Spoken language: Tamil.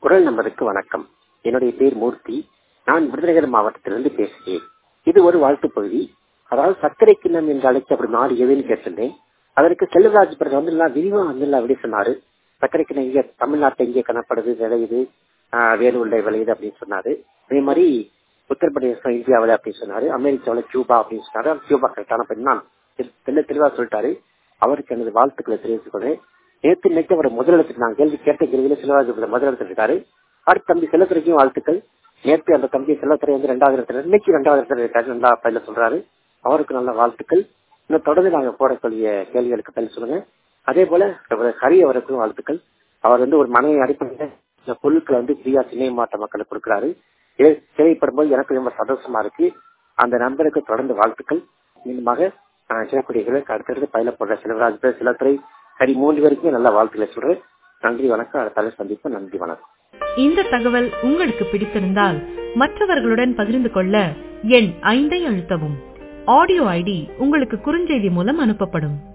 குரல் நம்பருக்கு வணக்கம் என்னுடைய பேர் மூர்த்தி நான் விருதுநகர் மாவட்டத்திலிருந்து பேசுகிறேன் இது ஒரு வாழ்த்து பகுதி அதாவது சர்க்கரை கிண்ணம் என்று அழைக்கப்படும் நாடு எதுன்னு கேட்டிருந்தேன் அதற்கு செல்வராஜ் பிரதர் வந்து எல்லாம் விரிவா வந்து எல்லாம் அப்படி சொன்னாரு சர்க்கரை கிண்ணம் இங்க தமிழ்நாட்டில் இங்கே காணப்படுது விளையுது ஆஹ் வேலூர்ல விளையுது அப்படின்னு சொன்னாரு அதே மாதிரி உத்தரப்பிரதேசம் இந்தியாவில் அப்படின்னு சொன்னாரு அமெரிக்காவில் கியூபா அப்படின்னு சொன்னாரு கியூபா கரெக்டான பெண் நான் தெல்ல தெளிவா சொல்லிட்டாரு அவருக்கு எனது வாழ்த்துக்களை தெரிவித்துக்கொண்டேன் நேற்று இன்னைக்கு அவர் முதலிடத்தில் நான் கேள்வி கேட்ட கேள்வியில செல்வராஜ் முதலிடத்தில் இருக்காரு அடுத்த தம்பி செல்லத்துறைக்கும் வாழ்த்துக்கள் நேற்று அந்த தம்பி செல்லத்துறை வந்து ரெண்டாவது இடத்துல இன்னைக்கு ரெண்டாவது இடத்துல இருக்காரு நல்லா பயில சொல்றாரு அவருக்கு நல்ல வாழ்த்துக்கள் இன்னும் தொடர்ந்து நாங்க போடக்கூடிய கேள்விகளுக்கு பதில் சொல்லுங்க அதே போல ஹரி அவருக்கும் வாழ்த்துக்கள் அவர் வந்து ஒரு மனைவி அடிப்படையில் இந்த பொருட்களை வந்து ஃப்ரீயா சினை மாவட்ட மக்களுக்கு கொடுக்குறாரு கேள்விப்படும் போது எனக்கு ரொம்ப சந்தோஷமா இருக்கு அந்த நண்பருக்கு தொடர்ந்து வாழ்த்துக்கள் மீண்டுமாக சிறப்புடைகளுக்கு அடுத்தடுத்து பயில போடுற செல்வராஜ் சிலத்துறை ஹரி மூன்று பேருக்கும் நல்ல வாழ்த்துக்களை சொல்றேன் நன்றி வணக்கம் அடுத்த சந்திப்போம் நன்றி வணக்கம் இந்த தகவல் உங்களுக்கு பிடித்திருந்தால் மற்றவர்களுடன் பகிர்ந்து கொள்ள எண் ஐந்தை அழுத்தவும் ஆடியோ ஐடி உங்களுக்கு குறுஞ்செய்தி மூலம் அனுப்பப்படும்